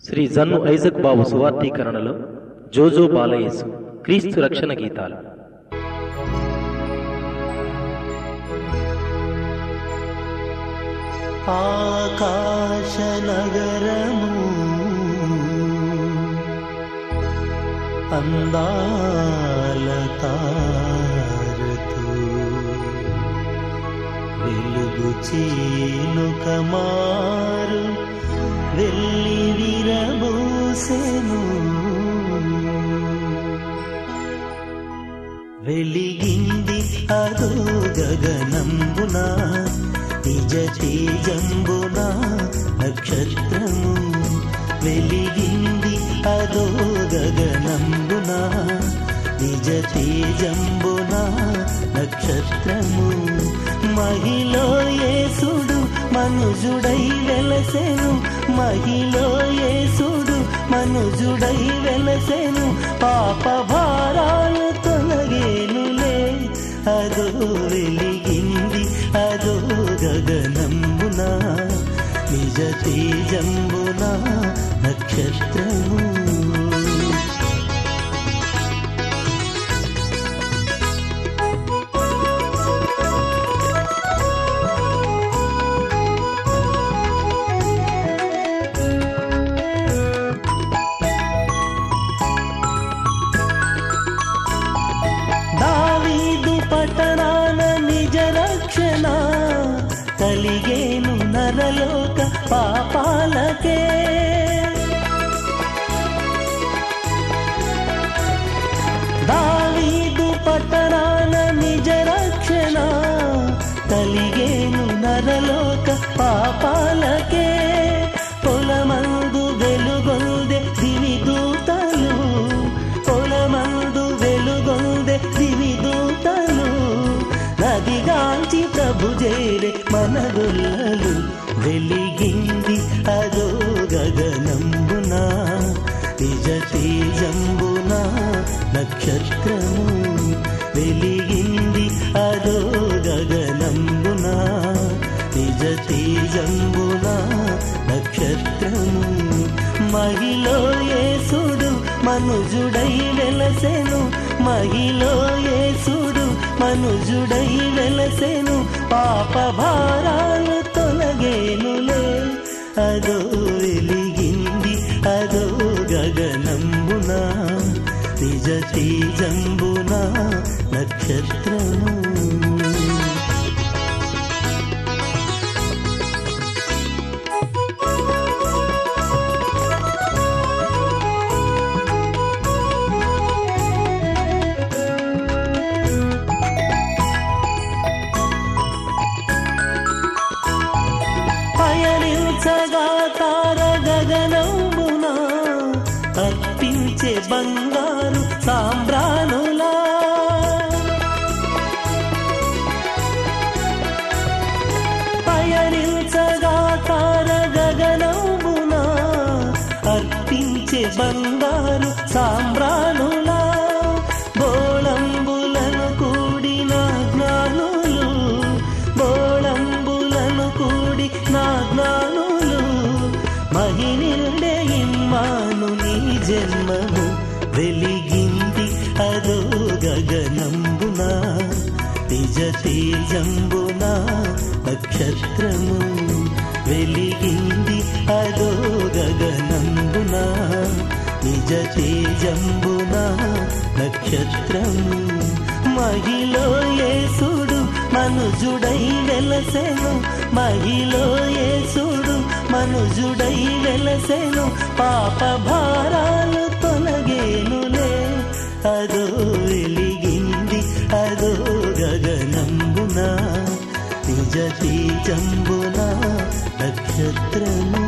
శ్రీ జన్ను ఐజక్ బాబు సువార్తీకరణలో జోజో బాలయేసు క్రీస్తు రక్షణ గీతాలు ఆకాశ నగరము అందాల తారతో వెలుగు చీలుక మారు వెళ్ళి విరబూసెను వెలిగింది అదో గగనంబున నిజ తేజంబున నక్షత్రము వెలిగింది అదో గగనంబున నిజ తేజంబున నక్షత్రము మహిలో యేసుడు మనుజుడై వెలసెను మహిలో యేసుడు మనుజుడై వెలసెను పాప భారాలు తొలగేనులే అదో వెలిగింది అదో గగనంబున నిజ తేజంబున నక్షత్రము దావీదు పట్టణాన నిజ రక్షణ కలిగేను నరలోక పాపాలకే దావీదు పట్టణాన నిజ రక్షణ కలిగేను నరలోక పాపాలకే పొలమందు వెలుగొందె దివి దూతలు పొలమందు వెలుగొందె దివి దూతలు నదిగాంచి ప్రభు చేరే మన గొల్లలు వెలిగింది అదో గగనంబున నిజ తేజంబున నక్షత్రము వెలిగింది అదో గగనంబున నిజ తేజంబున నక్షత్రము మహిలో యేసుడు మనుజుడై వెలసెను మహిలో యేసుడు మనుజుడై వెలసెను పాప భారాలు తొలగేనులే అదో వెలిగింది అదో గగనంబున నిజ తేజంబున నక్షత్రము పయనించగా తార గగనంబున అర్పించే బంగారు సాంబ్రానులా పయనించగా తార గగనంబున అర్పించే బంగారు సాంబ్రానులా బోళంబులను కూడిన జ్ఞానులు బోళంబులను కూడి నా జ్ఞానులు మహినిండే ఇమ్మాను నీ జన్మము వెలిగింది అదో గగనంబున నిజ తేజంబున నక్షత్రము వెలిగింది అదో గగనంబున నిజ తేజంబున నక్షత్రము మహిలో యేసుడు మనుజుడై వెలసెను మహిలో యేసుడు మనుజుడై వెలసెను పాప భారాలు తొలగేనులే అదో వెలిగింది అదో గగనంబున నిజ తేజంబున నక్షత్రము